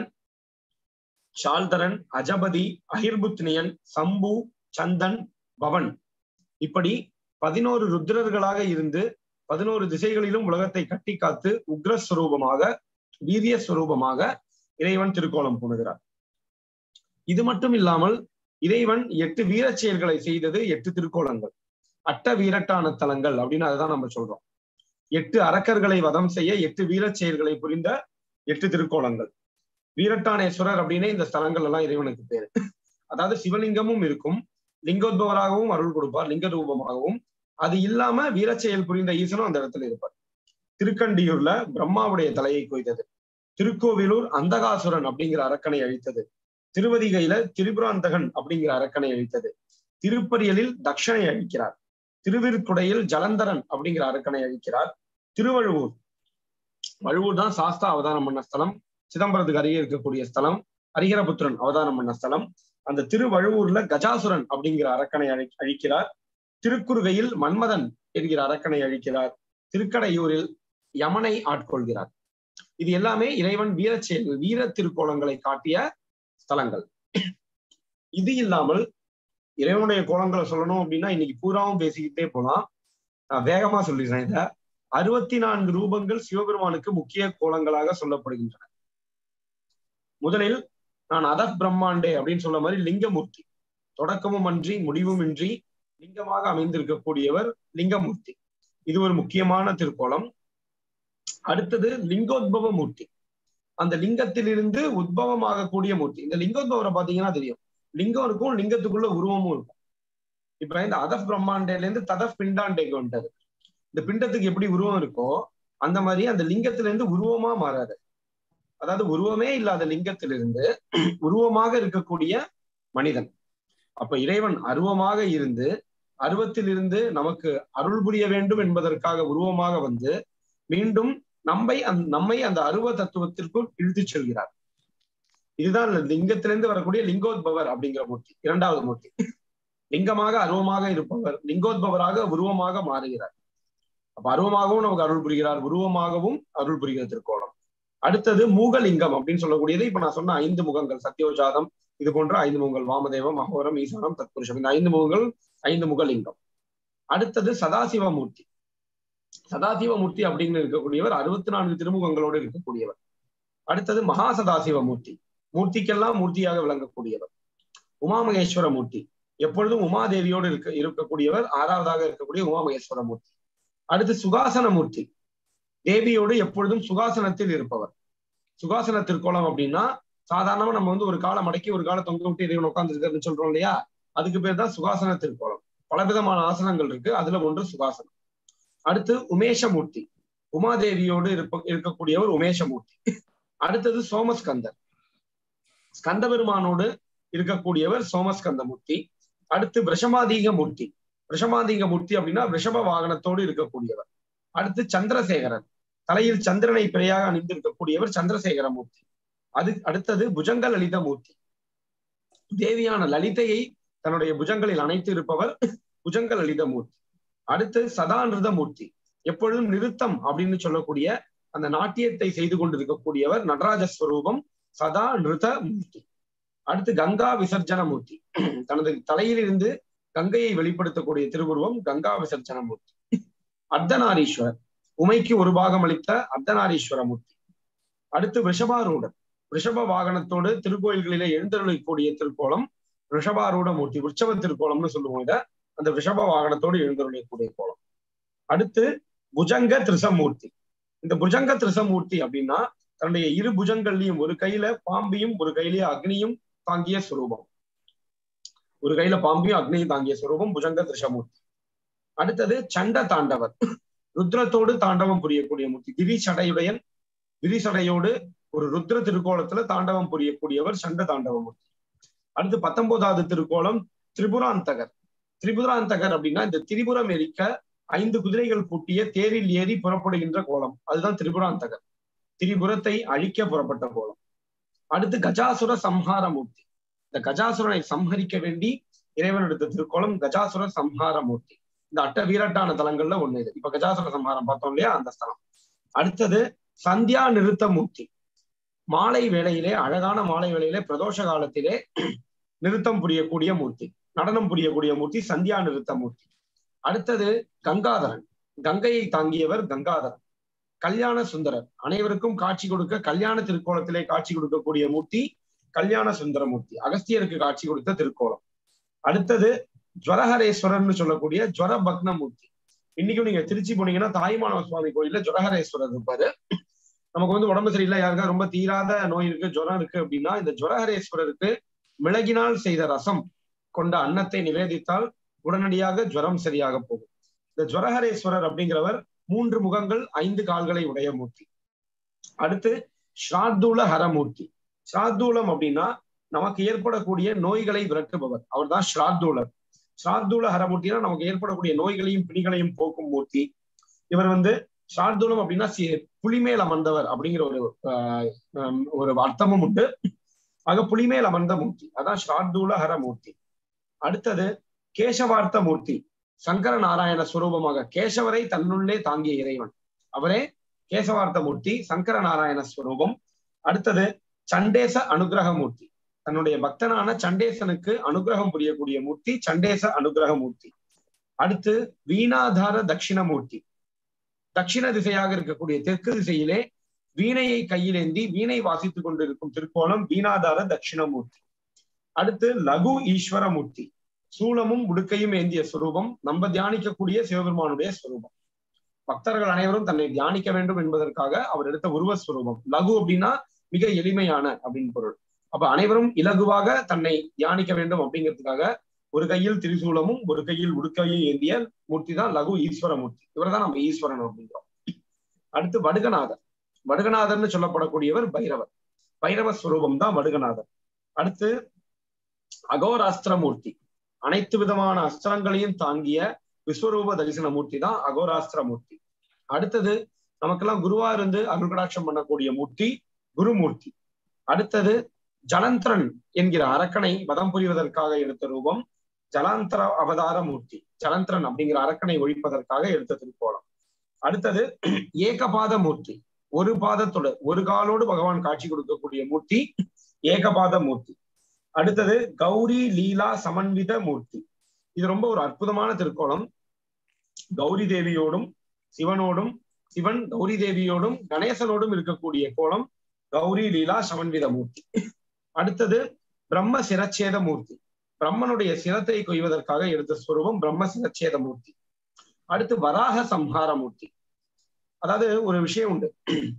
ஷால்தரன் அஜபதி அகிர்புத்னியன் சம்பு சந்தன் பவன் இப்படி பதினோரு ருத்ரர்களாக இருந்து பதினோரு திசைகளிலும் உலகத்தை கட்டி காத்து உக்ரஸ்வரூபமாக வீரிய ஸ்வரூபமாக இறைவன் திருக்கோலம் பூணுகிறார் இது மட்டும் இல்லாமல் இறைவன் எட்டு வீரச் செயல்களை செய்தது எட்டு திருக்கோலங்கள் அட்ட வீரட்டான தலங்கள் அப்படின்னு அதுதான் நம்ம சொல்றோம் எட்டு அரக்கர்களை வதம் செய்ய எட்டு வீரச் செயல்களை புரிந்த எட்டு திருக்கோலங்கள் வீரட்டானேஸ்வரர் அப்படின்னு இந்த ஸ்தலங்கள் எல்லாம் இறைவனுக்கு பேரு அதாவது சிவலிங்கமும் இருக்கும் லிங்கோத்பவராகவும் அருள் கொடுப்பார் லிங்க ரூபமாகவும் அது இல்லாம வீரச்செயல் புரிந்த ஈசனும் அந்த இடத்துல இருப்பார் திருக்கண்டியூர்ல பிரம்மாவுடைய தலையை கொய்தது திருக்கோவிலூர் அந்தகாசுரன் அப்படிங்கிற அரக்கனை அழித்தது திருவதிகையில திரிபுராந்தகன் அப்படிங்கிற அரக்கனை அழித்தது திருப்பரியலில் தக்ஷனை அழிக்கிறார் திருவிருத்துடையில் ஜலந்தரன் அப்படிங்கிற அரக்கனை அழிக்கிறார் திருவழுவூர் வழுவூர் தான் சாஸ்தா அவதாரம் பண்ண ஸ்தலம் சிதம்பரத்துக்கு அருகே இருக்கக்கூடிய ஸ்தலம் ஹரிஹரபுத்திரன் அவதாரம் பண்ண ஸ்தலம் அந்த திருவழுவூர்ல கஜாசுரன் அப்படிங்கிற அரக்கனை அழி அழிக்கிறார் திருக்குறுகையில் மன்மதன் என்கிற அரக்கனை அழிக்கிறார் திருக்கடையூரில் யமனை ஆட்கொள்கிறார் இது எல்லாமே இறைவன் வீரச்செயல் வீர திருக்கோலங்களை காட்டிய ஸ்தலங்கள் இது இல்லாமல் இறைவனுடைய கோலங்களை சொல்லணும் அப்படின்னா இன்னைக்கு பூராவும் பேசிக்கிட்டே போலாம் நான் வேகமா சொல்லிடுறேன் இத அறுபத்தி நான்கு ரூபங்கள் சிவபெருமானுக்கு முக்கிய கோலங்களாக சொல்லப்படுகின்றன முதலில் நான் அதப் பிரம்மாண்டே அப்படின்னு சொல்ல மாதிரி லிங்கமூர்த்தி தொடக்கமும் அன்றி முடிவும் இன்றி லிங்கமாக அமைந்திருக்கக்கூடியவர் லிங்கமூர்த்தி இது ஒரு முக்கியமான திருக்கோலம் அடுத்தது லிங்கோத்பவ மூர்த்தி அந்த லிங்கத்திலிருந்து உத்பவமாகக்கூடிய மூர்த்தி இந்த லிங்கோத்பவரை பாத்தீங்கன்னா தெரியும் லிங்கம் இருக்கும் லிங்கத்துக்குள்ள உருவமும் இருக்கும் இப்ப இந்த அதப் பிரம்மாண்டேல இருந்து ததப் பிண்டாண்டேக்கு வந்துட்டாரு இந்த பிண்டத்துக்கு எப்படி உருவம் இருக்கோ அந்த மாதிரி அந்த லிங்கத்துல இருந்து உருவமா மாறாது அதாவது உருவமே இல்லாத லிங்கத்திலிருந்து உருவமாக இருக்கக்கூடிய மனிதன் அப்ப இறைவன் அருவமாக இருந்து அருவத்திலிருந்து நமக்கு அருள் புரிய வேண்டும் என்பதற்காக உருவமாக வந்து மீண்டும் நம்மை அந் நம்மை அந்த அருவ தத்துவத்திற்குள் இழுத்து செல்கிறார் இதுதான் லிங்கத்திலிருந்து வரக்கூடிய லிங்கோத்பவர் அப்படிங்கிற மூர்த்தி இரண்டாவது மூர்த்தி லிங்கமாக அருவமாக இருப்பவர் லிங்கோத்பவராக உருவமாக மாறுகிறார் அப்ப அருவமாகவும் நமக்கு அருள் புரிகிறார் உருவமாகவும் அருள் புரிகிற திருக்கோலம் அடுத்தது மூகலிங்கம் அப்படின்னு சொல்லக்கூடியது இப்ப நான் சொன்ன ஐந்து முகங்கள் சத்யோஜாதம் இது போன்ற ஐந்து முகங்கள் வாமதேவம் அகோரம் ஈசானம் தத்புருஷம் இந்த ஐந்து முகங்கள் ஐந்து முகலிங்கம் அடுத்தது சதாசிவமூர்த்தி சதாசிவமூர்த்தி அப்படின்னு இருக்கக்கூடியவர் அறுபத்தி நான்கு திருமுகங்களோடு இருக்கக்கூடியவர் அடுத்தது மகா சதாசிவமூர்த்தி மூர்த்திக்கெல்லாம் மூர்த்தியாக விளங்கக்கூடியவர் உமாமகேஸ்வர மூர்த்தி எப்பொழுதும் உமாதேவியோடு இருக்க இருக்கக்கூடியவர் ஆறாவதாக இருக்கக்கூடிய உமாமகேஸ்வர மூர்த்தி அடுத்து சுகாசன மூர்த்தி தேவியோடு எப்பொழுதும் சுகாசனத்தில் இருப்பவர் சுகாசன திருக்கோலம் அப்படின்னா சாதாரணமா நம்ம வந்து ஒரு காலை மடக்கி ஒரு காலை தொங்க விட்டு இறைவன் உட்கார்ந்து சொல்றோம் இல்லையா அதுக்கு பேர் தான் சுகாசன திருக்கோலம் பலவிதமான ஆசனங்கள் இருக்கு அதுல ஒன்று சுகாசனம் அடுத்து உமேஷமூர்த்தி உமாதேவியோடு இருப்ப இருக்கக்கூடியவர் உமேஷமூர்த்தி அடுத்தது சோமஸ்கந்தர் ஸ்கந்த பெருமானோடு இருக்கக்கூடியவர் சோமஸ்கந்த மூர்த்தி அடுத்து விஷமாதீக மூர்த்தி விஷமாதீக மூர்த்தி அப்படின்னா ரிஷப வாகனத்தோடு இருக்கக்கூடியவர் அடுத்து சந்திரசேகரன் தலையில் சந்திரனை பிறையாக அணிந்திருக்கக்கூடியவர் சந்திரசேகர மூர்த்தி அது அடுத்தது புஜங்க லலித மூர்த்தி தேவியான லலிதையை தன்னுடைய புஜங்களில் அணைத்து இருப்பவர் புஜங்க லலித மூர்த்தி அடுத்து சதாநிருத மூர்த்தி எப்பொழுதும் நிறுத்தம் அப்படின்னு சொல்லக்கூடிய அந்த நாட்டியத்தை செய்து கொண்டிருக்கக்கூடியவர் நடராஜஸ்வரூபம் சதா நிருத மூர்த்தி அடுத்து கங்கா விசர்ஜன மூர்த்தி தனது தலையிலிருந்து கங்கையை வெளிப்படுத்தக்கூடிய திருவுருவம் கங்கா விசர்ஜன மூர்த்தி அர்த்தநாரீஸ்வரர் உமைக்கு ஒரு பாகம் அளித்த அர்த்தநாரீஸ்வர மூர்த்தி அடுத்து ரிஷபாரூடர் ரிஷப வாகனத்தோடு திருக்கோயில்களிலே எழுந்தருளக்கூடிய திருக்கோலம் ரிஷபாரூட மூர்த்தி உற்சவ திருக்கோலம்னு சொல்லுவோம் இத அந்த ரிஷப வாகனத்தோடு எழுந்தருளக்கூடிய கோலம் அடுத்து புஜங்க திரிசமூர்த்தி இந்த புஜங்க திரிசமூர்த்தி அப்படின்னா தன்னுடைய இரு புஜங்கள்லையும் ஒரு கையில பாம்பியும் ஒரு கையிலேயே அக்னியும் தாங்கிய சுரூபம் ஒரு கையில பாம்பியும் அக்னியும் தாங்கிய சுரூபம் புஜங்க திரிசமூர்த்தி அடுத்தது சண்ட தாண்டவர் ருத்ரத்தோடு தாண்டவம் புரியக்கூடிய மூர்த்தி கிரிசடையுடையன் கிரிசடையோடு ஒரு ருத்ர திருக்கோலத்துல தாண்டவம் புரியக்கூடியவர் சண்ட தாண்டவமூர்த்தி அடுத்து பத்தொன்பதாவது திருக்கோலம் திரிபுராந்தகர் திரிபுராந்தகர் அப்படின்னா இந்த திரிபுரம் எரிக்க ஐந்து குதிரைகள் பூட்டிய தேரில் ஏறி புறப்படுகின்ற கோலம் அதுதான் திரிபுராந்தகர் திரிபுரத்தை அழிக்க புறப்பட்ட கோலம் அடுத்து கஜாசுர சம்ஹார மூர்த்தி இந்த கஜாசுரனை சம்ஹரிக்க வேண்டி இறைவன் எடுத்த திருக்கோலம் கஜாசுர சம்ஹார மூர்த்தி இந்த அட்ட வீரட்டான தலங்கள்ல ஒண்ணு இது இப்ப கஜாசுர சம்ஹாரம் பார்த்தோம் இல்லையா அந்த ஸ்தலம் அடுத்தது சந்தியா நிறுத்த மூர்த்தி மாலை வேளையிலே அழகான மாலை வேளையிலே பிரதோஷ காலத்திலே நிறுத்தம் புரியக்கூடிய மூர்த்தி நடனம் புரியக்கூடிய மூர்த்தி சந்தியா நிறுத்த மூர்த்தி அடுத்தது கங்காதரன் கங்கையை தாங்கியவர் கங்காதரன் கல்யாண சுந்தரர் அனைவருக்கும் காட்சி கொடுக்க கல்யாண திருக்கோலத்திலே காட்சி கொடுக்கக்கூடிய மூர்த்தி கல்யாண சுந்தர மூர்த்தி அகஸ்தியருக்கு காட்சி கொடுத்த திருக்கோலம் அடுத்தது ஜுவரஹரேஸ்வரர்னு சொல்லக்கூடிய ஜுவர பக்ன மூர்த்தி இன்னைக்கும் நீங்க திருச்சி போனீங்கன்னா தாய்மானவ சுவாமி கோயில்ல ஜுவரஹரேஸ்வரர் இருப்பாரு நமக்கு வந்து உடம்பு சரியில்லை யாருக்கா ரொம்ப தீராத நோய் இருக்கு ஜுரம் இருக்கு அப்படின்னா இந்த ஜுவரஹரேஸ்வரருக்கு மிளகினால் செய்த ரசம் கொண்ட அன்னத்தை நிவேதித்தால் உடனடியாக ஜுரம் சரியாக போகும் இந்த ஜுவரஹரேஸ்வரர் அப்படிங்கிறவர் மூன்று முகங்கள் ஐந்து கால்களை உடைய மூர்த்தி அடுத்து ஸ்ராத்தூல ஹரமூர்த்தி ஸ்ராத்தூலம் அப்படின்னா நமக்கு ஏற்படக்கூடிய நோய்களை விரட்டுபவர் அவர் தான் ஸ்ராத்தூலர் ஸ்ராத்தூல ஹரமூர்த்தினா நமக்கு ஏற்படக்கூடிய நோய்களையும் பிணிகளையும் போக்கும் மூர்த்தி இவர் வந்து ஸ்ராத்தூலம் அப்படின்னா புலிமேல் அமர்ந்தவர் அப்படிங்கிற ஒரு ஒரு அர்த்தமும் உண்டு ஆக புலிமேல் அமர்ந்த மூர்த்தி அதான் ஸ்ராத்தூல ஹரமூர்த்தி அடுத்தது கேசவார்த்த மூர்த்தி சங்கர நாராயண ஸ்வரூபமாக கேசவரை தன்னுள்ளே தாங்கிய இறைவன் அவரே கேசவார்த்த மூர்த்தி சங்கர நாராயண ஸ்வரூபம் அடுத்தது சண்டேச அனுகிரக மூர்த்தி தன்னுடைய பக்தனான சண்டேசனுக்கு அனுகிரகம் புரியக்கூடிய மூர்த்தி சண்டேச அனுகிரக மூர்த்தி அடுத்து வீணாதார தட்சிணமூர்த்தி தட்சிண திசையாக இருக்கக்கூடிய தெற்கு திசையிலே வீணையை கையிலேந்தி வீணை வாசித்துக் கொண்டிருக்கும் திருக்கோணம் வீணாதார தட்சிணமூர்த்தி அடுத்து லகு ஈஸ்வரமூர்த்தி சூலமும் உடுக்கையும் ஏந்திய சுரூபம் நம்ம தியானிக்கக்கூடிய சிவபெருமானுடைய ஸ்வரூபம் பக்தர்கள் அனைவரும் தன்னை தியானிக்க வேண்டும் என்பதற்காக அவர் எடுத்த உருவ ஸ்வரூபம் லகு அப்படின்னா மிக எளிமையான அப்படின்னு பொருள் அப்ப அனைவரும் இலகுவாக தன்னை தியானிக்க வேண்டும் அப்படிங்கிறதுக்காக ஒரு கையில் திரிசூலமும் ஒரு கையில் உடுக்கையும் ஏந்திய மூர்த்தி தான் லகு ஈஸ்வர மூர்த்தி இவர் தான் நம்ம ஈஸ்வரன் அப்படிங்கிறோம் அடுத்து வடுகநாதர் வடுகநாதர்னு சொல்லப்படக்கூடியவர் பைரவர் பைரவ ஸ்வரூபம் தான் வடுகநாதர் அடுத்து அகோராஸ்திர மூர்த்தி அனைத்து விதமான அஸ்திரங்களையும் தாங்கிய விஸ்வரூப தரிசன மூர்த்தி தான் அகோராஸ்திர மூர்த்தி அடுத்தது நமக்கெல்லாம் குருவா இருந்து அருள்கடாட்சம் பண்ணக்கூடிய மூர்த்தி குருமூர்த்தி அடுத்தது ஜலந்திரன் என்கிற அரக்கனை வதம் புரிவதற்காக எடுத்த ரூபம் ஜலாந்தர அவதார மூர்த்தி ஜலந்திரன் அப்படிங்கிற அரக்கனை ஒழிப்பதற்காக எடுத்த திருக்கோலம் அடுத்தது ஏகபாத மூர்த்தி ஒரு பாதத்தோட ஒரு காலோடு பகவான் காட்சி கொடுக்கக்கூடிய மூர்த்தி ஏகபாத மூர்த்தி அடுத்தது கௌரி லீலா சமன்வித மூர்த்தி இது ரொம்ப ஒரு அற்புதமான திருக்கோலம் கௌரி தேவியோடும் சிவனோடும் சிவன் கௌரி தேவியோடும் கணேசனோடும் இருக்கக்கூடிய கோலம் கௌரி லீலா சமன்வித மூர்த்தி அடுத்தது பிரம்ம சிரச்சேத மூர்த்தி பிரம்மனுடைய சிரத்தை கொய்வதற்காக எடுத்த ஸ்வரூபம் பிரம்ம சிரச்சேத மூர்த்தி அடுத்து வராக சம்ஹார மூர்த்தி அதாவது ஒரு விஷயம் உண்டு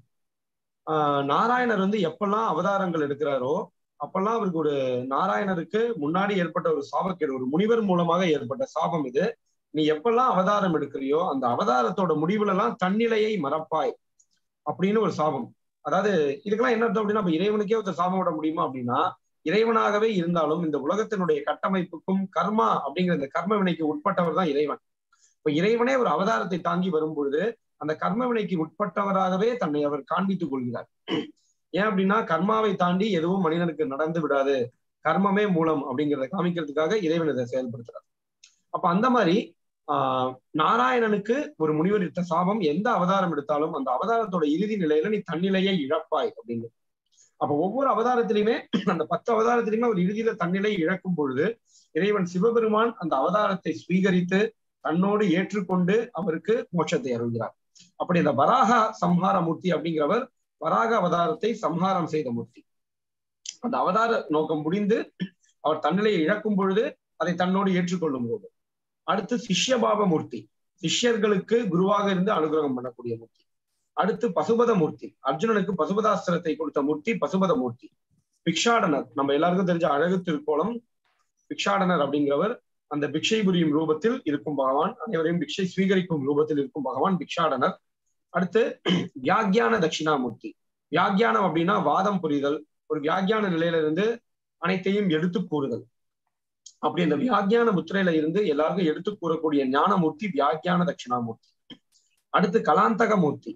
ஆஹ் நாராயணர் வந்து எப்பெல்லாம் அவதாரங்கள் எடுக்கிறாரோ அப்பெல்லாம் அவருக்கு ஒரு நாராயணருக்கு முன்னாடி ஏற்பட்ட ஒரு சாபக்கேடு ஒரு முனிவர் மூலமாக ஏற்பட்ட சாபம் இது நீ எப்பெல்லாம் அவதாரம் எடுக்கிறியோ அந்த அவதாரத்தோட முடிவுல எல்லாம் தன்னிலையை மறப்பாய் அப்படின்னு ஒரு சாபம் அதாவது இதுக்கெல்லாம் என்ன அர்த்தம் அப்படின்னா இறைவனுக்கே ஒருத்தர் சாபம் விட முடியுமா அப்படின்னா இறைவனாகவே இருந்தாலும் இந்த உலகத்தினுடைய கட்டமைப்புக்கும் கர்மா அப்படிங்கிற இந்த கர்ம வினைக்கு உட்பட்டவர் தான் இறைவன் இப்ப இறைவனே ஒரு அவதாரத்தை தாங்கி வரும் பொழுது அந்த கர்ம வினைக்கு உட்பட்டவராகவே தன்னை அவர் காண்பித்துக் கொள்கிறார் ஏன் அப்படின்னா கர்மாவை தாண்டி எதுவும் மனிதனுக்கு நடந்து விடாது கர்மமே மூலம் அப்படிங்கிறத காமிக்கிறதுக்காக இறைவன் இதை செயல்படுத்துறார் அப்ப அந்த மாதிரி ஆஹ் நாராயணனுக்கு ஒரு முனிவர் இட்ட சாபம் எந்த அவதாரம் எடுத்தாலும் அந்த அவதாரத்தோட இறுதி நிலையில நீ தன்னிலையை இழப்பாய் அப்படின்னு அப்ப ஒவ்வொரு அவதாரத்திலையுமே அந்த பத்து அவதாரத்திலையுமே அவர் இறுதியில தன்னிலை இழக்கும் பொழுது இறைவன் சிவபெருமான் அந்த அவதாரத்தை ஸ்வீகரித்து தன்னோடு ஏற்றுக்கொண்டு அவருக்கு மோட்சத்தை அருள்கிறார் அப்படி இந்த வராக சம்ஹார மூர்த்தி அப்படிங்கிறவர் வராக அவதாரத்தை சம்ஹாரம் செய்த மூர்த்தி அந்த அவதார நோக்கம் முடிந்து அவர் தன்னிலையை இழக்கும் பொழுது அதை தன்னோடு ஏற்றுக்கொள்ளும் போது அடுத்து சிஷ்யபாப மூர்த்தி சிஷ்யர்களுக்கு குருவாக இருந்து அனுகிரகம் பண்ணக்கூடிய மூர்த்தி அடுத்து பசுபத மூர்த்தி அர்ஜுனனுக்கு பசுபதாஸ்திரத்தை கொடுத்த மூர்த்தி பசுபத மூர்த்தி பிக்ஷாடனர் நம்ம எல்லாருக்கும் தெரிஞ்ச அழகு திருக்கோலம் பிக்ஷாடனர் அப்படிங்கிறவர் அந்த பிக்ஷை புரியும் ரூபத்தில் இருக்கும் பகவான் அனைவரையும் பிக்ஷை ஸ்வீகரிக்கும் ரூபத்தில் இருக்கும் பகவான் பிக்ஷாடனர் அடுத்து வியாக்கியான தட்சிணாமூர்த்தி வியாக்கியானம் அப்படின்னா வாதம் புரிதல் ஒரு வியாக்கியான நிலையில இருந்து அனைத்தையும் எடுத்து கூறுதல் அப்படி அந்த வியாக்கியான முத்திரையில இருந்து எல்லாருக்கும் எடுத்து கூறக்கூடிய ஞானமூர்த்தி வியாக்கியான தட்சிணாமூர்த்தி அடுத்து கலாந்தக மூர்த்தி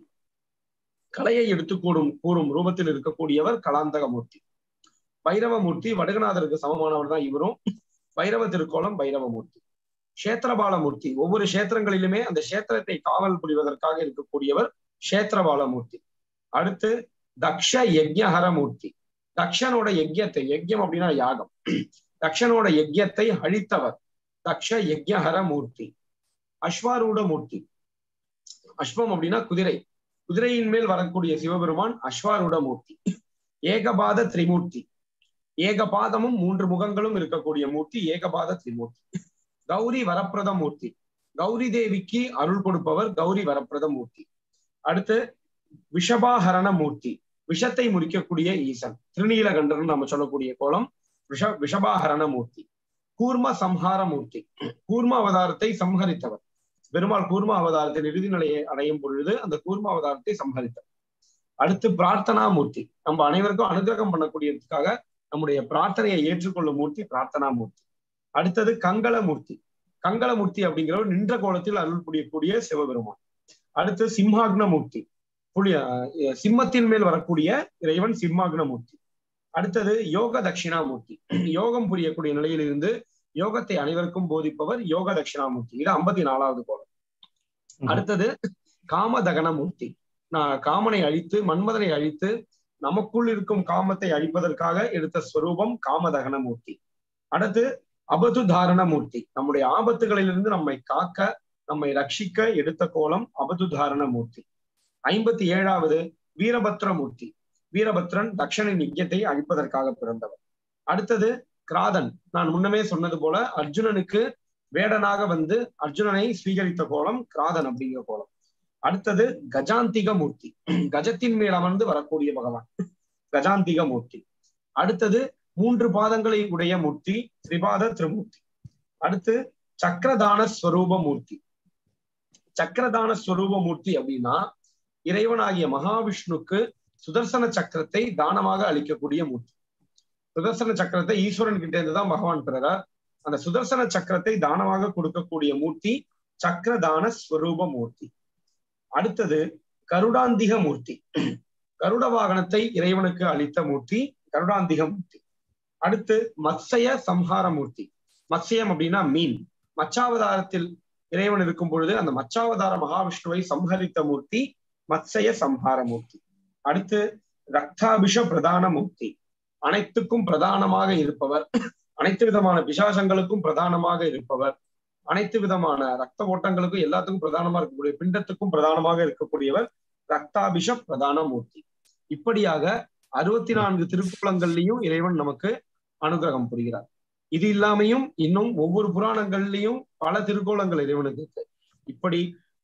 கலையை எடுத்து கூடும் கூறும் ரூபத்தில் இருக்கக்கூடியவர் கலாந்தக மூர்த்தி பைரவமூர்த்தி வடுகநாதருக்கு சமமானவர் தான் இவரும் பைரவ திருக்கோலம் பைரவமூர்த்தி கஷேத்திரபாலமூர்த்தி ஒவ்வொரு கஷேத்திரங்களிலுமே அந்த கஷேத்திரத்தை காவல் புரிவதற்காக இருக்கக்கூடியவர் கஷேத்திரபாலமூர்த்தி அடுத்து தக்ஷ யஜ்யஹர மூர்த்தி தக்ஷனோட யஜ்யத்தை யஜ்யம் அப்படின்னா யாகம் தக்ஷனோட யஜ்யத்தை அழித்தவர் தக்ஷ யஜ்யஹர மூர்த்தி அஸ்வாரூட மூர்த்தி அஸ்வம் அப்படின்னா குதிரை குதிரையின் மேல் வரக்கூடிய சிவபெருமான் அஸ்வாரூட மூர்த்தி ஏகபாத திரிமூர்த்தி ஏகபாதமும் மூன்று முகங்களும் இருக்கக்கூடிய மூர்த்தி ஏகபாத திரிமூர்த்தி கௌரி வரப்பிரத மூர்த்தி கௌரி தேவிக்கு அருள் கொடுப்பவர் கௌரி வரப்பிரத மூர்த்தி அடுத்து விஷபாஹரண மூர்த்தி விஷத்தை முறிக்கக்கூடிய ஈசன் திருநீலகண்டர்னு நம்ம சொல்லக்கூடிய கோலம் விஷ விஷபாஹரண மூர்த்தி கூர்ம சம்ஹார மூர்த்தி கூர்ம அவதாரத்தை சம்ஹரித்தவர் பெருமாள் கூர்ம அவதாரத்தின் இறுதி நிலையை அடையும் பொழுது அந்த கூர்ம அவதாரத்தை சம்ஹரித்தவர் அடுத்து பிரார்த்தனா மூர்த்தி நம்ம அனைவருக்கும் அனுகிரகம் பண்ணக்கூடியதுக்காக நம்முடைய பிரார்த்தனையை ஏற்றுக்கொள்ளும் மூர்த்தி பிரார்த்தனா மூர்த்தி அடுத்தது கங்களமூர்த்தி கங்களமூர்த்தி அப்படிங்கிறவர் நின்ற கோலத்தில் அருள் புரியக்கூடிய சிவபெருமான் அடுத்து சிம்ஹாக்ன மூர்த்தி புளிய சிம்மத்தின் மேல் வரக்கூடிய இறைவன் சிம்மாக்ன மூர்த்தி அடுத்தது யோக தட்சிணாமூர்த்தி யோகம் புரியக்கூடிய நிலையில் இருந்து யோகத்தை அனைவருக்கும் போதிப்பவர் யோக தட்சிணாமூர்த்தி இது ஐம்பத்தி நாலாவது கோலம் அடுத்தது காம தகனமூர்த்தி நான் காமனை அழித்து மன்மதனை அழித்து நமக்குள் இருக்கும் காமத்தை அழிப்பதற்காக எடுத்த ஸ்வரூபம் காமதகனமூர்த்தி அடுத்து அபது தாரணமூர்த்தி நம்முடைய ஆபத்துகளிலிருந்து நம்மை காக்க நம்மை ரட்சிக்க எடுத்த கோலம் அபது தாரணமூர்த்தி ஐம்பத்தி ஏழாவது வீரபத்ரமூர்த்தி வீரபத்ரன் தக்ஷனின் யஜ்யத்தை அழிப்பதற்காக பிறந்தவர் அடுத்தது கிராதன் நான் முன்னமே சொன்னது போல அர்ஜுனனுக்கு வேடனாக வந்து அர்ஜுனனை ஸ்வீகரித்த கோலம் கிராதன் அப்படிங்கிற கோலம் அடுத்தது கஜாந்திக மூர்த்தி கஜத்தின் மேல் அமர்ந்து வரக்கூடிய பகவான் கஜாந்திக மூர்த்தி அடுத்தது மூன்று பாதங்களை உடைய மூர்த்தி திரிபாத திருமூர்த்தி அடுத்து சக்கரதான ஸ்வரூப மூர்த்தி சக்கரதான ஸ்வரூப மூர்த்தி அப்படின்னா இறைவனாகிய மகாவிஷ்ணுக்கு சுதர்சன சக்கரத்தை தானமாக அளிக்கக்கூடிய மூர்த்தி சுதர்சன சக்கரத்தை ஈஸ்வரன் கிட்ட இருந்து தான் பகவான் பிறரார் அந்த சுதர்சன சக்கரத்தை தானமாக கொடுக்கக்கூடிய மூர்த்தி சக்கரதான ஸ்வரூப மூர்த்தி அடுத்தது கருடாந்திக மூர்த்தி கருட வாகனத்தை இறைவனுக்கு அளித்த மூர்த்தி கருடாந்திக மூர்த்தி அடுத்து மத்சய சம்ஹார மூர்த்தி மத்சயம் அப்படின்னா மீன் மச்சாவதாரத்தில் இறைவன் இருக்கும் பொழுது அந்த மச்சாவதார மகாவிஷ்ணுவை சம்ஹரித்த மூர்த்தி மத்சய சம்ஹார மூர்த்தி அடுத்து ரக்தாபிஷ பிரதான மூர்த்தி அனைத்துக்கும் பிரதானமாக இருப்பவர் அனைத்து விதமான பிசாசங்களுக்கும் பிரதானமாக இருப்பவர் அனைத்து விதமான ரத்த ஓட்டங்களுக்கும் எல்லாத்துக்கும் பிரதானமா இருக்கக்கூடிய பிண்டத்துக்கும் பிரதானமாக இருக்கக்கூடியவர் ரக்தாபிஷ பிரதான மூர்த்தி இப்படியாக அறுபத்தி நான்கு திருக்குளங்கள்லயும் இறைவன் நமக்கு அனுகிரகம் புரிகிறார் இது இல்லாமையும் இன்னும் ஒவ்வொரு புராணங்கள்லயும் பல திருக்கோலங்கள் இறைவனுக்கு இருக்கு இப்படி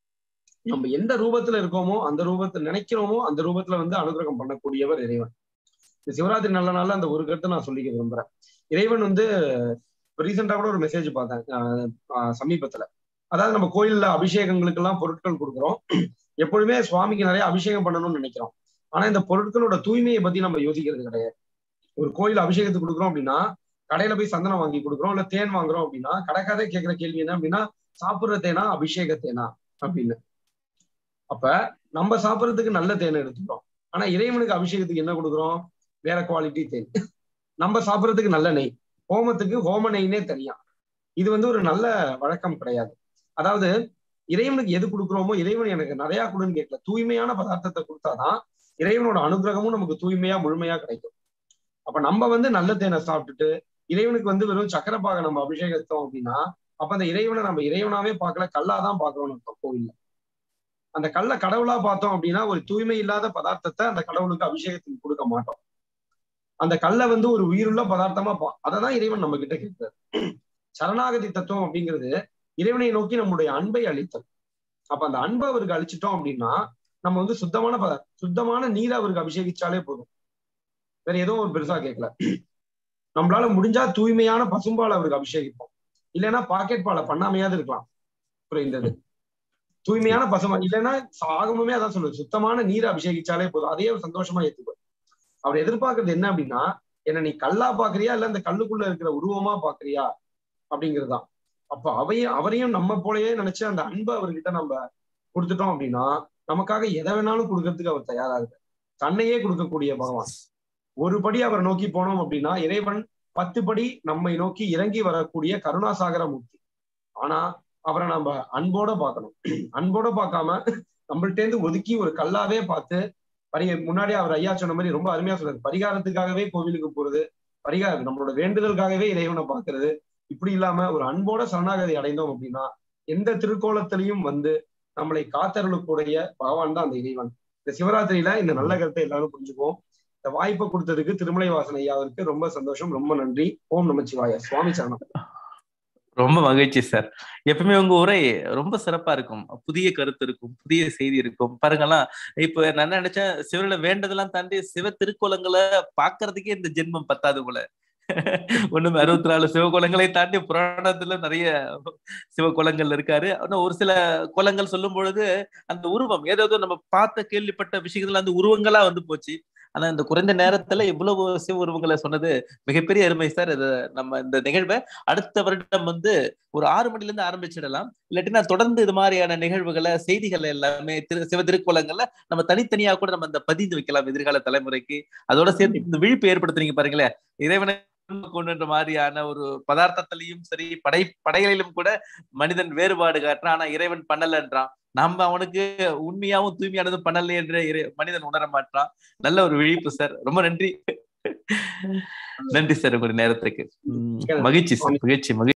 நம்ம எந்த ரூபத்துல இருக்கோமோ அந்த ரூபத்தை நினைக்கிறோமோ அந்த ரூபத்துல வந்து அனுகிரகம் பண்ணக்கூடியவர் இறைவன் இந்த சிவராத்திரி நல்ல நாள்ல அந்த ஒரு கருத்தை நான் சொல்லிக்க விரும்புறேன் இறைவன் வந்து ரீசெண்டா கூட ஒரு மெசேஜ் பார்த்தேன் சமீபத்துல அதாவது நம்ம கோயில்ல அபிஷேகங்களுக்கு எல்லாம் பொருட்கள் கொடுக்குறோம் எப்பொழுதுமே சுவாமிக்கு நிறைய அபிஷேகம் பண்ணணும்னு நினைக்கிறோம் ஆனா இந்த பொருட்களோட தூய்மையை பத்தி நம்ம யோசிக்கிறது கிடையாது ஒரு கோயில் அபிஷேகத்துக்கு கொடுக்குறோம் அப்படின்னா கடையில போய் சந்தனம் வாங்கி கொடுக்குறோம் இல்ல தேன் வாங்குறோம் அப்படின்னா கடைக்காதே கேட்கிற கேள்வி என்ன அப்படின்னா சாப்பிடுற தேனா அபிஷேக தேனா அப்படின்னு அப்ப நம்ம சாப்பிட்றதுக்கு நல்ல தேனை எடுத்துக்கிறோம் ஆனா இறைவனுக்கு அபிஷேகத்துக்கு என்ன கொடுக்குறோம் வேற குவாலிட்டி தேன் நம்ம சாப்பிட்றதுக்கு நல்ல நெய் ஹோமத்துக்கு ஹோம நெய்னே தனியா இது வந்து ஒரு நல்ல வழக்கம் கிடையாது அதாவது இறைவனுக்கு எது கொடுக்குறோமோ இறைவன் எனக்கு நிறைய கொடுன்னு கேட்கல தூய்மையான பதார்த்தத்தை கொடுத்தாதான் இறைவனோட அனுகிரகமும் நமக்கு தூய்மையா முழுமையா கிடைக்கும் அப்ப நம்ம வந்து நல்ல தேனை சாப்பிட்டுட்டு இறைவனுக்கு வந்து வெறும் சக்கரப்பாக நம்ம அபிஷேகத்தோம் அப்படின்னா அப்ப அந்த இறைவனை நம்ம இறைவனாவே பார்க்கல கல்லாதான் பார்க்கணும்னு அர்த்தம் கோவில்ல அந்த கல்லை கடவுளா பார்த்தோம் அப்படின்னா ஒரு தூய்மை இல்லாத பதார்த்தத்தை அந்த கடவுளுக்கு அபிஷேகத்துக்கு கொடுக்க மாட்டோம் அந்த கல்லை வந்து ஒரு உயிருள்ள பதார்த்தமா பா தான் இறைவன் நம்ம கிட்ட கேட்கிறார் சரணாகதி தத்துவம் அப்படிங்கிறது இறைவனை நோக்கி நம்முடைய அன்பை அளித்தல் அப்ப அந்த அன்பை அவருக்கு அழிச்சிட்டோம் அப்படின்னா நம்ம வந்து சுத்தமான பத சுத்தமான நீரை அவருக்கு அபிஷேகிச்சாலே போதும் வேற எதுவும் ஒரு பெருசா கேட்கல நம்மளால முடிஞ்சா தூய்மையான பசும்பால் அவருக்கு அபிஷேகிப்போம் இல்லைன்னா பாக்கெட் பாலை பண்ணாமையாவது இருக்கலாம் குறைந்தது தூய்மையான பசுமா இல்லைன்னா ஆகமுமே அதான் சொல்லுது சுத்தமான நீரை அபிஷேகிச்சாலே போதும் அதே ஒரு சந்தோஷமா ஏத்துக்குவார் அவர் எதிர்பார்க்கறது என்ன அப்படின்னா என்ன நீ கல்லா பாக்குறியா இல்ல அந்த கல்லுக்குள்ள இருக்கிற உருவமா பாக்குறியா அப்படிங்கிறதுதான் அப்ப அவையும் அவரையும் நம்ம போலயே நினைச்சு அந்த அன்பை அவர்கிட்ட நம்ம கொடுத்துட்டோம் அப்படின்னா நமக்காக எதை வேணாலும் கொடுக்கறதுக்கு அவர் தயாரா இருக்கு தன்னையே கொடுக்கக்கூடிய பகவான் ஒரு படி அவர் நோக்கி போனோம் அப்படின்னா இறைவன் பத்து படி நம்மை நோக்கி இறங்கி வரக்கூடிய கருணாசாகர மூர்த்தி ஆனா அவரை நம்ம அன்போட பார்க்கணும் அன்போட பார்க்காம நம்மள்டேந்து ஒதுக்கி ஒரு கல்லாவே பார்த்து பரி முன்னாடி அவர் ஐயா சொன்ன மாதிரி ரொம்ப அருமையா சொல்றாரு பரிகாரத்துக்காகவே கோவிலுக்கு போறது பரிகாரம் நம்மளோட வேண்டுதலுக்காகவே இறைவனை பார்க்கறது இப்படி இல்லாம ஒரு அன்போட சரணாகதி அடைந்தோம் அப்படின்னா எந்த திருக்கோலத்திலையும் வந்து நம்மளை காத்தருளுக்குடைய பகவான் தான் அந்த இறைவன் இந்த சிவராத்திரியில இந்த நல்ல கருத்தை எல்லாரும் புரிஞ்சுக்குவோம் இந்த வாய்ப்பை கொடுத்ததுக்கு திருமலை வாசன் ஐயாவிற்கு ரொம்ப சந்தோஷம் ரொம்ப நன்றி ஓம் நமச்சிவாய சுவாமி சரணம் ரொம்ப மகிழ்ச்சி சார் எப்பவுமே உங்க உரை ரொம்ப சிறப்பா இருக்கும் புதிய கருத்து இருக்கும் புதிய செய்தி இருக்கும் பாருங்கலாம் இப்ப நான் என்ன நினைச்சேன் சிவரில வேண்டதெல்லாம் தாண்டி சிவ திருக்கோலங்களை பாக்குறதுக்கே இந்த ஜென்மம் பத்தாது போல ஒண்ணுமே அறுபத்தி நாலு சிவகுலங்களை தாண்டி புராணத்துல நிறைய சிவகுலங்கள் இருக்காரு ஆனா ஒரு சில குலங்கள் சொல்லும் பொழுது அந்த உருவம் ஏதாவது நம்ம பார்த்த கேள்விப்பட்ட விஷயங்கள் அந்த உருவங்களா வந்து போச்சு ஆனா இந்த குறைந்த நேரத்துல இவ்வளவு சிவ உருவங்களை சொன்னது மிகப்பெரிய அருமை சார் இது நம்ம இந்த நிகழ்வை அடுத்த வருடம் வந்து ஒரு ஆறு மணில இருந்து ஆரம்பிச்சிடலாம் இல்லாட்டினா தொடர்ந்து இது மாதிரியான நிகழ்வுகளை செய்திகள் எல்லாமே திரு சிவ திருக்குளங்கள்ல நம்ம தனித்தனியா கூட நம்ம இந்த பதிந்து வைக்கலாம் எதிர்கால தலைமுறைக்கு அதோட சேர்ந்து இந்த விழிப்பு ஏற்படுத்துறீங்க பாருங்களேன் இறைவனை கொண்டுன்ற மாதிரியான ஒரு பதார்த்தத்திலையும் சரி படை படைகளிலும் கூட மனிதன் வேறுபாடு காட்டுறான் ஆனா இறைவன் பண்ணலன்றான் நம்ம அவனுக்கு உண்மையாவும் தூய்மையானதும் பண்ணல என்று மனிதன் உணர மாட்டான் நல்ல ஒரு விழிப்பு சார் ரொம்ப நன்றி நன்றி சார் உங்களுடைய நேரத்துக்கு மகிழ்ச்சி சார் மகிழ்ச்சி மகிழ்ச்சி